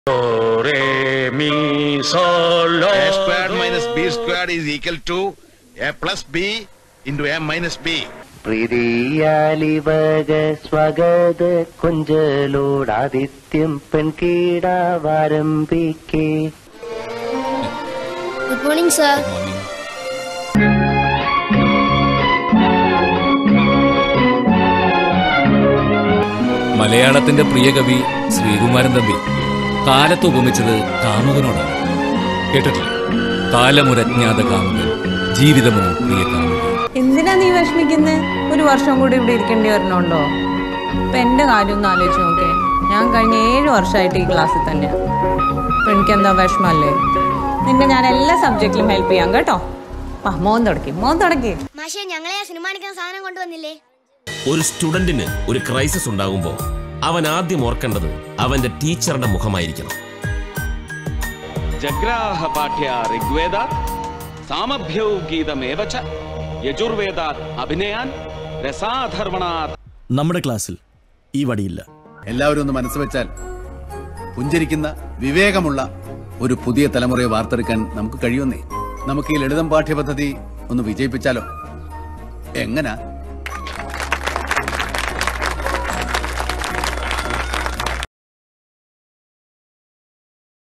re mi sol A la squared minus b squared is equal to a plus b into a minus b. പ്രീതിയാലിവക സ്വഗത കൊഞ്ചലോടാദിത്യം പെൺകീടാവാരംഭിക്കേ good morning sir മലയാളത്തിന്റെ പ്രിയ കവി ശ്രീകുമാരൻ തമ്പി കാലത്ത് ഉപമിച്ചത് കാമുകനോടാണ് കേട്ടിട്ടില്ലേ കാലമുരജ്ഞാത കാമുകൻ ജീവിതമോ പ്രിയ കാമുകൻ എന്തിനാ നീ വിഷമിക്കുന്നേ ഒരു വർഷം കൂടി ഇവിടെ ഇരിക്കേണ്ടി വരണോണ്ടോ ഇപ്പൊ എന്റെ കാര്യം ഒന്ന് ആലോചിച്ച് നോക്കേ ഞാൻ കഴിഞ്ഞ ഏഴ് വർഷമായിട്ട് ഈ ക്ലാസ്സിൽ തന്നെയാ അപ്പൊ എനിക്കെന്താ വിഷമല്ലേ നിന്നെ ഞാൻ എല്ലാ സബ്ജക്റ്റിലും ഹെൽപ്പ് ചെയ്യാം കേട്ടോ വാ മോൻ തുടക്കി മോൻ തുടക്കി മാഷെ ഞങ്ങളെ ആ സിനിമ കാണിക്കാൻ സാധനം കൊണ്ടുവന്നില്ലേ ഒരു സ്റ്റുഡന്റിന് ഒരു ക്രൈസിസ് ഉണ്ടാകുമ്പോൾ അവൻ ആദ്യം ഓർക്കേണ്ടത് അവന്റെ ടീച്ചറുടെ മുഖമായിരിക്കണം ജഗ്രാഹപാഠ്യ ഋഗ്വേദാത് സാമഭ്യൗ ഗീതമേവ ച യജുർവേദാത് അഭിനയാൻ രസാധർമ്മണാത് നമ്മുടെ ക്ലാസ്സിൽ ഈ വടിയില്ല എല്ലാവരും ഒന്ന് മനസ്സ് വെച്ചാൽ പുഞ്ചരിക്കുന്ന വിവേകമുള്ള ഒരു പുതിയ തലമുറയെ വാർത്തെടുക്കാൻ നമുക്ക് കഴിയുന്നേ നമുക്ക് ഈ ലളിതം പാഠ്യപദ്ധതി ഒന്ന് വിജയിപ്പിച്ചാലോ എങ്ങനാ